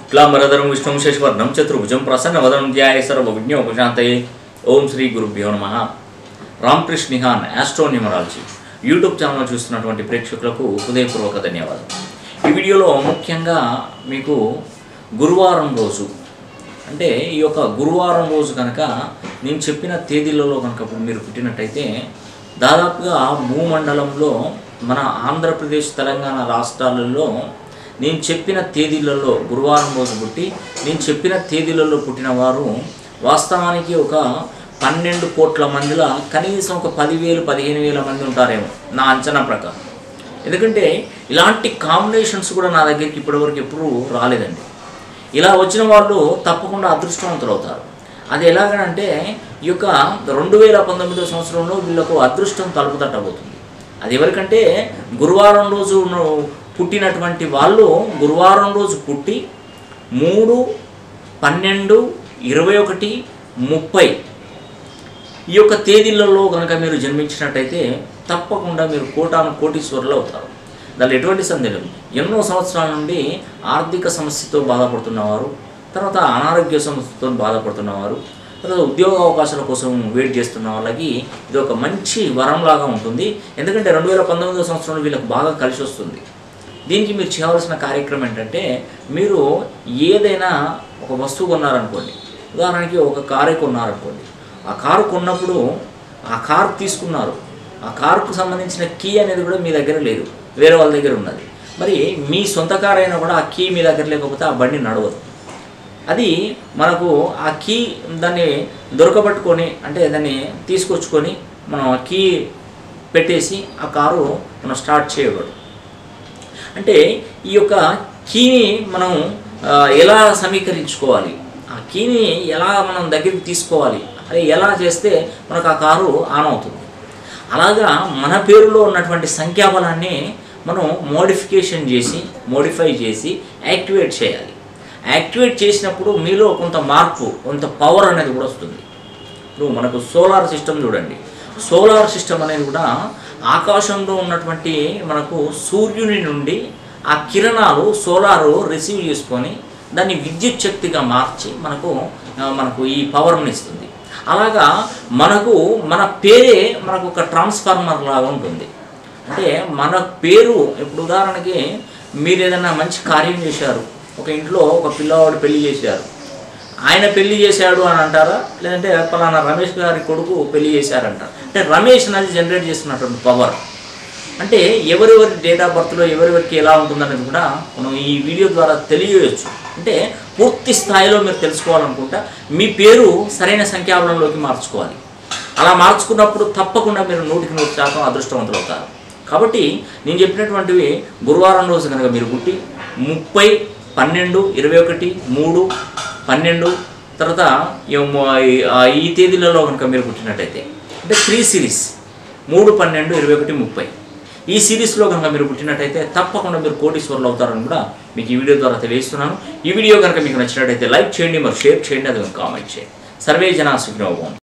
క్లాంబరధరం విష్ణుం శశివర్ణం చతుర్భుజం ప్రసన్నవదనం ధ్యాయ సర్వ విజ్ఞోపశాంతయే ఓం శ్రీ గురుభ్యో నమ Ramakrishna Nihan astro numerology YouTube channel చూస్తున్నటువంటి ప్రేక్షకులకు హృదయపూర్వక ధన్యవాదాలు ఈ వీడియోలో ముఖ్యంగా మీకు గురువారం రోజు అంటే ఈ యొక్క గురువారం రోజు కనుక నేను చెప్పిన తేదీలలో కనుక ఇప్పుడు మీరు పుట్టినట్టయితే దాదాపుగా భూమండలంలో మన ఆంధ్రప్రదేశ్ తెలంగాణ రాష్ట్రాలలో నేను చెప్పిన తేదీలలో గురువారం రోజు పుట్టి నేను చెప్పిన తేదీలలో పుట్టిన వారు వాస్తవానికి ఒక పన్నెండు కోట్ల మందిలో కనీసం ఒక పదివేలు పదిహేను వేల మంది ఉంటారేమో నా అంచనా ప్రకారం ఎందుకంటే ఇలాంటి కాంబినేషన్స్ కూడా నా దగ్గరికి ఇప్పటివరకు ఎప్పుడూ రాలేదండి ఇలా వచ్చిన వాళ్ళు తప్పకుండా అదృష్టవంతులు అవుతారు అది ఎలాగనంటే ఈ యొక్క రెండు వేల పంతొమ్మిదో సంవత్సరంలో వీళ్ళకు అదృష్టం తలుపు తట్టబోతుంది అది ఎవరికంటే గురువారం రోజు ఉన్న- పుట్టినటువంటి వాళ్ళు గురువారం రోజు పుట్టి మూడు పన్నెండు ఇరవై ఒకటి ముప్పై ఈ యొక్క తేదీలలో కనుక మీరు జన్మించినట్టయితే తప్పకుండా మీరు కోటాను కోటీశ్వరులు అవుతారు దానిలో ఎటువంటి సందేహం ఎన్నో సంవత్సరాల నుండి ఆర్థిక సమస్యతో బాధపడుతున్నవారు తర్వాత అనారోగ్య సమస్యతో బాధపడుతున్నవారు తర్వాత ఉద్యోగ అవకాశాల కోసం వెయిట్ చేస్తున్న వాళ్ళకి ఇది ఒక మంచి వరంలాగా ఉంటుంది ఎందుకంటే రెండు వేల పంతొమ్మిదో సంవత్సరంలో వీళ్ళకి బాగా కలిసి వస్తుంది దీనికి మీరు చేయవలసిన కార్యక్రమం ఏంటంటే మీరు ఏదైనా ఒక వస్తువు కొన్నారనుకోండి ఉదాహరణకి ఒక కారే కొన్నారనుకోండి ఆ కారు కొన్నప్పుడు ఆ కారు తీసుకున్నారు ఆ కారుకు సంబంధించిన కీ అనేది కూడా మీ దగ్గర లేదు వేరే వాళ్ళ దగ్గర ఉన్నది మరి మీ సొంత కారు అయినా కూడా ఆ కీ మీ దగ్గర లేకపోతే ఆ బండి నడవదు అది మనకు ఆ కీ దాన్ని దొరకబట్టుకొని అంటే దాన్ని తీసుకొచ్చుకొని మనం ఆ కీ పెట్టేసి ఆ కారు మనం స్టార్ట్ చేయకూడదు అంటే ఈ యొక్క కీని మనం ఆ, ఎలా సమీకరించుకోవాలి ఆ కీని ఎలా మనం దగ్గరికి తీసుకోవాలి అది ఎలా చేస్తే మనకు ఆ కారు ఆన్ అవుతుంది అలాగా మన పేరులో ఉన్నటువంటి సంఖ్యాబలాన్ని మనం మోడిఫికేషన్ చేసి మోడిఫై చేసి యాక్టివేట్ చేయాలి యాక్టివేట్ చేసినప్పుడు మీలో కొంత మార్పు కొంత పవర్ అనేది కూడా వస్తుంది ఇప్పుడు మనకు సోలార్ సిస్టమ్ చూడండి సోలార్ సిస్టమ్ అనేది కూడా ఆకాశంలో ఉన్నటువంటి మనకు సూర్యుని నుండి ఆ కిరణాలు సోలారు రిసీవ్ చేసుకొని దాన్ని విద్యుత్ శక్తిగా మార్చి మనకు ఆ, మనకు ఈ పవర్ని ఇస్తుంది అలాగా మనకు మన పేరే మనకు ఒక ట్రాన్స్ఫార్మర్ లాగా ఉంటుంది అంటే మన పేరు ఇప్పుడు ఉదాహరణకి మీరు ఏదైనా మంచి కార్యం చేశారు ఒక ఇంట్లో ఒక పిల్లవాడు పెళ్లి చేశారు ఆయన పెళ్లి చేశాడు అని అంటారా లేదంటే పలానా రమేష్ గారి కొడుకు పెళ్లి చేశారంటారు అంటే రమేష్ అనేది జనరేట్ చేస్తున్నటువంటి పవర్ అంటే ఎవరెవరి డేట్ ఆఫ్ బర్త్లో ఎవరెవరికి ఎలా ఉంటుందనేది కూడా మనం ఈ వీడియో ద్వారా తెలియవచ్చు అంటే పూర్తి స్థాయిలో మీరు తెలుసుకోవాలనుకుంటా మీ పేరు సరైన సంఖ్యాబలంలోకి మార్చుకోవాలి అలా మార్చుకున్నప్పుడు తప్పకుండా మీరు నూటికి నూరు శాతం అదృష్టవంతులు అవుతారు కాబట్టి నేను చెప్పినటువంటివి గురువారం రోజు కనుక మీరు పుట్టి ముప్పై పన్నెండు ఇరవై ఒకటి మూడు పన్నెండు తర్వాత ఈ మొ- ఆ ఈ తేదీలలో కనుక మీరు పుట్టినట్టయితే అంటే త్రీ సిరీస్ మూడు పన్నెండు ఇరవై ఒకటి ముప్పై ఈ సిరీస్లో కనుక మీరు పుట్టినట్టయితే తప్పకుండా మీరు కోటీశ్వరులు అవుతారని కూడా మీకు ఈ వీడియో ద్వారా తెలియజేస్తున్నాను ఈ వీడియో కనుక మీకు నచ్చినట్టయితే లైక్ చేయండి మరి షేర్ చేయండి అది కామెంట్ చేయండి సర్వే జనా సుఖినోభవం